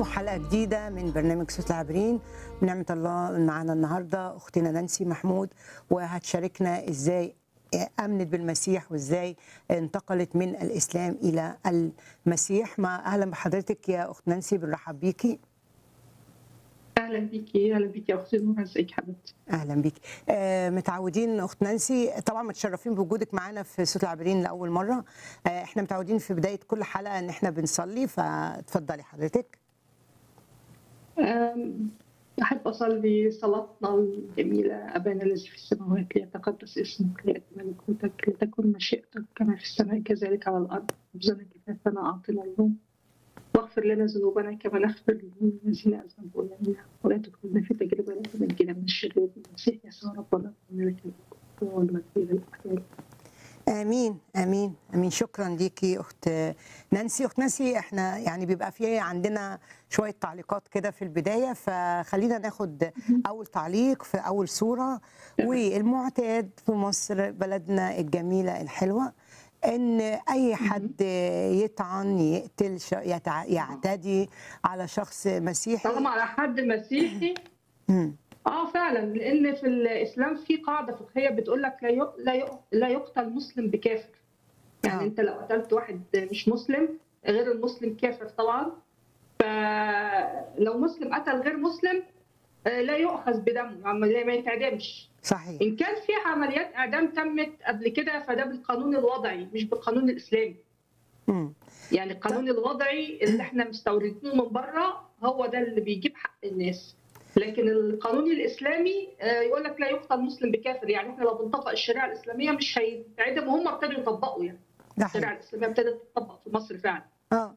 وحلقه جديده من برنامج صوت العابرين بنعمه الله معانا النهارده اختنا نانسي محمود وهتشاركنا ازاي امنت بالمسيح وازاي انتقلت من الاسلام الى المسيح مع اهلا بحضرتك يا اخت نانسي بنرحب بيكي اهلا بيكي اهلا بيكي يا اختي نور ازيك حبيبتي اهلا بيك آه متعودين اخت نانسي طبعا متشرفين بوجودك معانا في صوت العابرين لاول مره آه احنا متعودين في بدايه كل حلقه ان احنا بنصلي فاتفضلي حضرتك أم، احب اصلي صلاتنا الجميله ابانا الذي في السماوات ليتقدس اسمك لياتي ملكوتك لتكن مشيئتك كما في السماء كذلك على الارض خبزنا كفافنا اعطنا اليوم واغفر لنا ذنوبنا كما نغفر للذين اذنبوا الينا ولا تدخلنا في تجربه لكن نجينا من الشرير المسيح يسوع ربنا ملك الملك والمجد الى الابد امين امين امين شكرا ليكي اخت نانسي اخت نانسي احنا يعني بيبقى في عندنا شويه تعليقات كده في البدايه فخلينا ناخد اول تعليق في اول صوره والمعتاد في مصر بلدنا الجميله الحلوه ان اي حد يطعن يقتل ش- يتع- يعتدي على شخص مسيحي طالما على حد مسيحي مم. اه فعلا لان في الاسلام في قاعده فقهيه بتقول لك لا يق- لا يق- لا يقتل مسلم بكافر يعني آه. انت لو قتلت واحد مش مسلم غير المسلم كافر طبعا فلو مسلم قتل غير مسلم آه، لا يؤخذ بدمه يعني ما يتعدمش صحيح ان كان في عمليات اعدام تمت قبل كده فده بالقانون الوضعي مش بالقانون الاسلامي مم. يعني القانون الوضعي اللي احنا مستوردينه من بره هو ده اللي بيجيب حق الناس لكن القانون الاسلامي آه، يقول لك لا يقتل مسلم بكافر يعني احنا لو بنطبق الشريعه الاسلاميه مش هيتعدم وهم ابتدوا يطبقوا يعني ده الشريعه حقيقي الاسلاميه ابتدت تطبق في مصر فعلا اه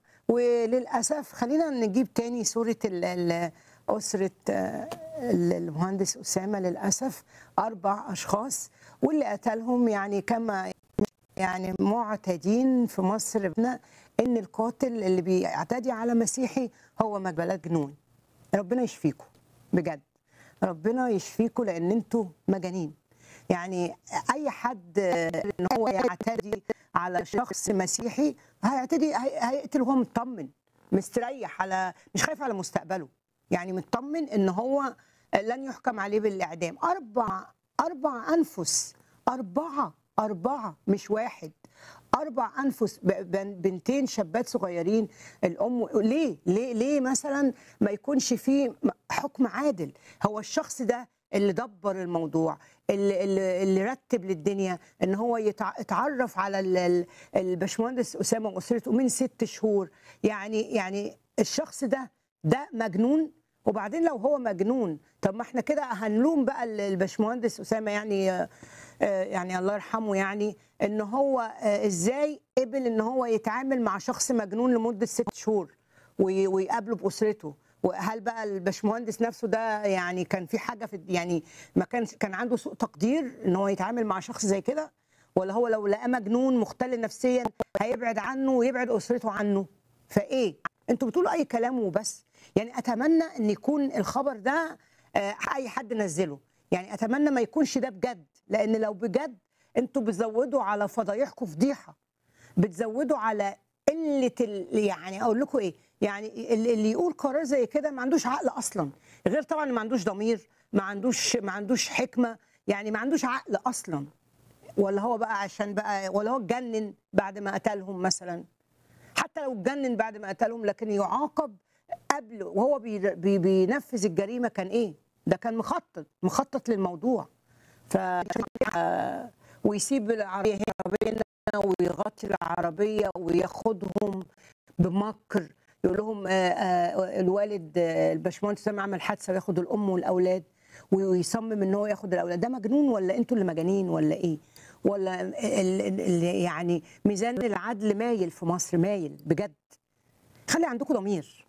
وللاسف خلينا نجيب تاني صوره ال- ال- اسره آه، ال- المهندس اسامه للاسف اربع اشخاص واللي قتلهم يعني كما يعني معتادين في مصر بنا ان القاتل اللي بيعتدي على مسيحي هو مجبلات جنون ربنا يشفيكم بجد ربنا يشفيكم لان انتوا مجانين يعني اي حد آه، ان هو يعتدي على شخص مسيحي هيعتدي هي- هيقتل وهو مطمن مستريح على مش خايف على مستقبله يعني مطمن ان هو لن يحكم عليه بالاعدام اربع اربع انفس اربعه اربعه مش واحد اربع انفس ب- بن- بنتين شابات صغيرين الام ليه ليه ليه مثلا ما يكونش فيه حكم عادل هو الشخص ده اللي دبر الموضوع اللي, اللي, اللي رتب للدنيا ان هو يتع- يتعرف على ال- ال- الباشمهندس اسامه واسرته من ست شهور يعني يعني الشخص ده ده مجنون وبعدين لو هو مجنون طب ما احنا كده هنلوم بقى ال- الباشمهندس اسامه يعني آه، آه، يعني الله يرحمه يعني ان هو آه، ازاي قبل ان هو يتعامل مع شخص مجنون لمده ست شهور وي- ويقابله باسرته وهل بقى الباشمهندس نفسه ده يعني كان في حاجه في يعني ما كان كان عنده سوء تقدير ان هو يتعامل مع شخص زي كده ولا هو لو لقاه مجنون مختل نفسيا هيبعد عنه ويبعد اسرته عنه فايه انتوا بتقولوا اي كلام وبس يعني اتمنى ان يكون الخبر ده آه، اي حد نزله يعني اتمنى ما يكونش ده بجد لان لو بجد انتوا بتزودوا على فضايحكم فضيحه بتزودوا على قله ال... يعني اقول لكم ايه يعني اللي اللي يقول قرار زي كده ما عندوش عقل اصلا غير طبعا ما عندوش ضمير ما عندوش ما عندوش حكمه يعني ما عندوش عقل اصلا ولا هو بقى عشان بقى ولا هو اتجنن بعد ما قتلهم مثلا حتى لو اتجنن بعد ما قتلهم لكن يعاقب قبل وهو بي بي بينفذ الجريمه كان ايه؟ ده كان مخطط مخطط للموضوع ف آه، ويسيب العربيه هنا بينا ويغطي العربيه وياخدهم بمكر يقول لهم آه، آه، الوالد آه، الباشمهندس سامع عمل حادثه وياخد الام والاولاد ويصمم ان هو ياخد الاولاد ده مجنون ولا انتوا اللي مجانين ولا ايه؟ ولا ال- ال- ال- يعني ميزان العدل مايل في مصر مايل بجد خلي عندكم ضمير